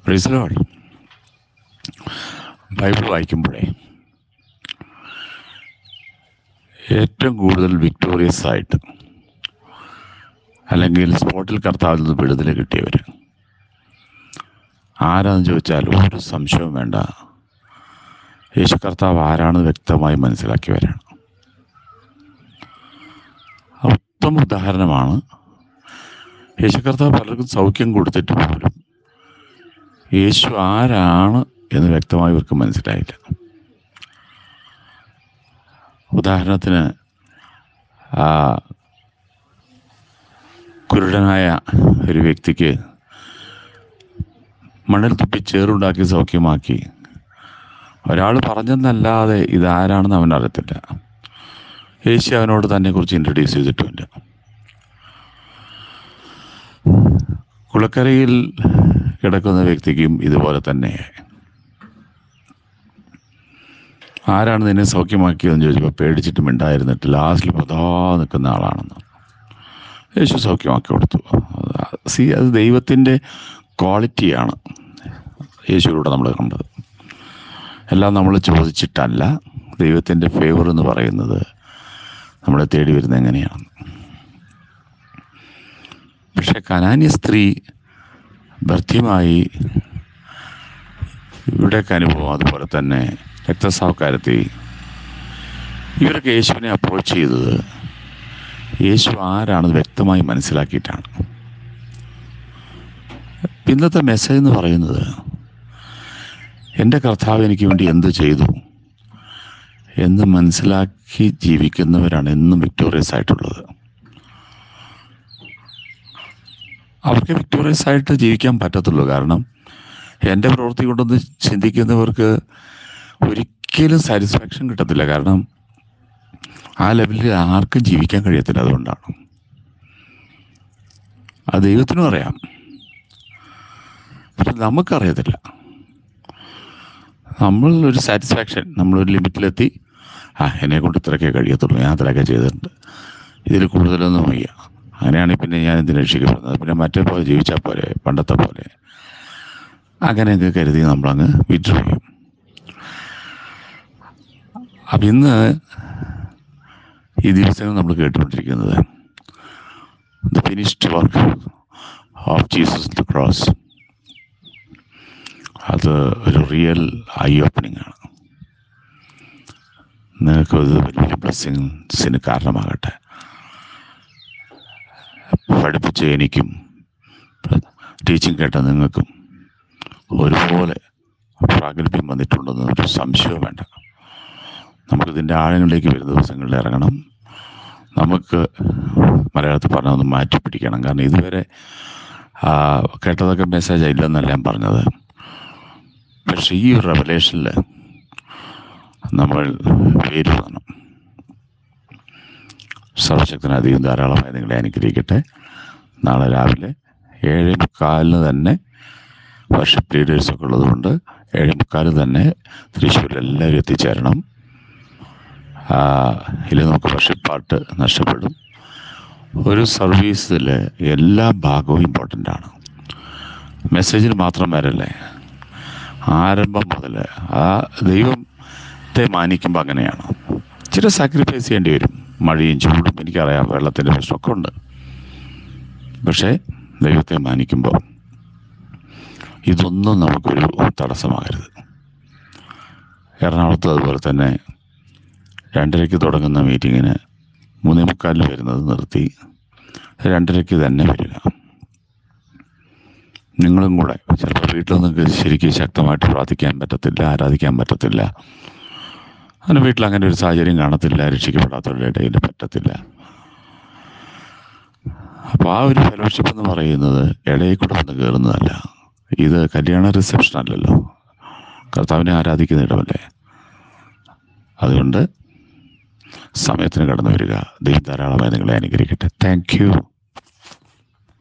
പ്രിസലോട് Bible വായിക്കുമ്പോഴേ ഏറ്റവും കൂടുതൽ victorious ആയിട്ട് അല്ലെങ്കിൽ സ്പോട്ടിൽ കർത്താവിൽ നിന്ന് വിടുതൽ കിട്ടിയവർ ആരാന്ന് ചോദിച്ചാൽ ഒരു സംശയവും വേണ്ട യേശു കർത്താവ് ആരാണെന്ന് വ്യക്തമായി മനസ്സിലാക്കിയവരാണ് ഉത്തമ ഉദാഹരണമാണ് യേശു കർത്താവ് പലർക്കും സൗഖ്യം കൊടുത്തിട്ട് പോലും യേശു ആരാണ് എന്ന് വ്യക്തമായി ഇവർക്ക് മനസ്സിലായില്ല ഉദാഹരണത്തിന് ആ കുരുടനായ ഒരു വ്യക്തിക്ക് മണ്ണിൽ തുപ്പി ചേറുണ്ടാക്കി സൗഖ്യമാക്കി ഒരാൾ പറഞ്ഞെന്നല്ലാതെ ഇതാരാണെന്ന് അവൻ അറിയത്തില്ല യേശു അവനോട് തന്നെ കുറിച്ച് ഇൻട്രൊഡ്യൂസ് ചെയ്തിട്ടുമില്ല കുളക്കരയിൽ കിടക്കുന്ന വ്യക്തിക്കും ഇതുപോലെ തന്നെ ആരാണ് നിന്നെ സൗഖ്യമാക്കിയതെന്ന് ചോദിച്ചപ്പോൾ പേടിച്ചിട്ട് മിണ്ടായിരുന്നിട്ട് ലാസ്റ്റിൽ പതാ നിൽക്കുന്ന ആളാണെന്ന് യേശു സൗഖ്യമാക്കി കൊടുത്തു സി അത് ദൈവത്തിൻ്റെ ക്വാളിറ്റിയാണ് യേശുവിലൂടെ നമ്മൾ കണ്ടത് എല്ലാം നമ്മൾ ചോദിച്ചിട്ടല്ല ദൈവത്തിൻ്റെ ഫേവർ എന്ന് പറയുന്നത് നമ്മളെ തേടി വരുന്നത് എങ്ങനെയാണ് പക്ഷെ കനാന്യ സ്ത്രീ ഭർത്യമായി ഇവിടെയൊക്കെ അനുഭവം അതുപോലെ തന്നെ രക്തസാവക്കാരത്തി ഇവരൊക്കെ യേശുവിനെ അപ്രോച്ച് ചെയ്തത് യേശു ആരാണെന്ന് വ്യക്തമായി മനസ്സിലാക്കിയിട്ടാണ് ഇന്നത്തെ മെസ്സേജ് എന്ന് പറയുന്നത് എൻ്റെ കർത്താവ് എനിക്ക് വേണ്ടി എന്ത് ചെയ്തു എന്ന് മനസ്സിലാക്കി ജീവിക്കുന്നവരാണ് എന്നും വിക്ടോറിയസ് ആയിട്ടുള്ളത് അവർക്ക് വിക്ടോറിയസ് ആയിട്ട് ജീവിക്കാൻ പറ്റത്തുള്ളൂ കാരണം എൻ്റെ പ്രവൃത്തി കൊണ്ടൊന്ന് ചിന്തിക്കുന്നവർക്ക് ഒരിക്കലും സാറ്റിസ്ഫാക്ഷൻ കിട്ടത്തില്ല കാരണം ആ ലെവലിൽ ആർക്കും ജീവിക്കാൻ കഴിയത്തില്ല അതുകൊണ്ടാണ് അത് ദൈവത്തിനും അറിയാം പക്ഷെ നമുക്കറിയത്തില്ല നമ്മൾ ഒരു സാറ്റിസ്ഫാക്ഷൻ നമ്മളൊരു ലിമിറ്റിലെത്തി ആ എന്നെ കൊണ്ട് ഇത്രയൊക്കെ കഴിയത്തുള്ളൂ ഞാൻ അത്രയൊക്കെ ചെയ്തിട്ടുണ്ട് ഇതിൽ കൂടുതലൊന്നും വയ്യ അങ്ങനെയാണെങ്കിൽ പിന്നെ ഞാൻ എന്തിനു രക്ഷിക്കപ്പെടുന്നത് പിന്നെ മറ്റേ പോലെ ജീവിച്ചാൽ പോലെ പണ്ടത്തെ പോലെ അങ്ങനെയൊക്കെ കരുതി നമ്മളങ്ങ് വിഡ്രോ ചെയ്യും അപ്പം ഇന്ന് ഈ ദിവസങ്ങൾ നമ്മൾ കേട്ടുകൊണ്ടിരിക്കുന്നത് the finished work of Jesus the cross അത് ഒരു റിയൽ ഐ ഓപ്പണിംഗ് ആണ് നിങ്ങൾക്ക് ഇത് വലിയ വലിയ ബ്ലെസ്സിങ്സിന് കാരണമാകട്ടെ പഠിപ്പിച്ച എനിക്കും ടീച്ചിങ് കേട്ട നിങ്ങൾക്കും ഒരുപോലെ പ്രാഗൽഭ്യം വന്നിട്ടുണ്ടെന്ന് ഒരു സംശയവും വേണ്ട നമുക്കിതിൻ്റെ ആഴങ്ങളിലേക്ക് വരുന്ന ദിവസങ്ങളിൽ ഇറങ്ങണം നമുക്ക് മലയാളത്തിൽ പറഞ്ഞ ഒന്ന് മാറ്റി പിടിക്കണം കാരണം ഇതുവരെ ആ, കേട്ടതൊക്കെ മെസ്സേജ് ഇല്ലെന്നല്ല ഞാൻ പറഞ്ഞത് പക്ഷെ ഈ ഒരു റെവലേഷനിൽ നമ്മൾ പേരുവാണ് സർവശക്തനധികം ധാരാളമായി നിങ്ങളെ അനുഗ്രഹിക്കട്ടെ നാളെ രാവിലെ ഏഴ് മുക്കാലിന് തന്നെ വർഷിപ്പ് ലീഡേഴ്സൊക്കെ ഉള്ളതുകൊണ്ട് ഏഴ് മുക്കാലിന് തന്നെ തൃശ്ശൂരിൽ എല്ലാവരും എത്തിച്ചേരണം ആ, ഇല്ലെങ്കിൽ നമുക്ക് വർഷിപ്പ് പാട്ട് നഷ്ടപ്പെടും ഒരു സർവീസിൽ എല്ലാ ഭാഗവും ഇമ്പോർട്ടൻ്റ് ആണ് മെസ്സേജിൽ മാത്രം വരല്ലേ ആരംഭം മുതൽ ആ ദൈവത്തെ മാനിക്കുമ്പോൾ അങ്ങനെയാണ് ഇച്ചിരി സാക്രിഫൈസ് ചെയ്യേണ്ടി വരും മഴയും ചൂടും എനിക്കറിയാം വെള്ളത്തിൻ്റെ പ്രശ്നമൊക്കെ ഉണ്ട് പക്ഷേ ദൈവത്തെ മാനിക്കുമ്പോൾ ഇതൊന്നും നമുക്കൊരു തടസ്സമാകരുത് എറണാകുളത്ത് അതുപോലെ തന്നെ രണ്ടരയ്ക്ക് തുടങ്ങുന്ന മീറ്റിങ്ങിന് മൂന്നേ മുക്കാലിന് വരുന്നത് നിർത്തി രണ്ടരയ്ക്ക് തന്നെ വരിക നിങ്ങളും കൂടെ ചിലപ്പോൾ വീട്ടിൽ നിങ്ങൾക്ക് ശരിക്കും ശക്തമായിട്ട് പ്രാർത്ഥിക്കാൻ പറ്റത്തില്ല ആരാധിക്കാൻ പറ്റത്തില്ല അങ്ങനെ വീട്ടിൽ അങ്ങനെ ഒരു സാഹചര്യം കാണത്തില്ല രക്ഷിക്കപ്പെടാത്തവരുടെ ഇടയിൽ പറ്റത്തില്ല അപ്പോൾ ആ ഒരു ഫെലോഷിപ്പ് എന്ന് പറയുന്നത് ഇടയിൽ കൂടെ വന്ന് കയറുന്നതല്ല ഇത് കല്യാണ റിസപ്ഷൻ അല്ലല്ലോ കർത്താവിനെ ആരാധിക്കുന്ന ഇടമല്ലേ അതുകൊണ്ട് സമയത്തിന് കടന്നു വരിക ദൈവം ധാരാളമായി നിങ്ങളെ അനുഗ്രഹിക്കട്ടെ താങ്ക് യു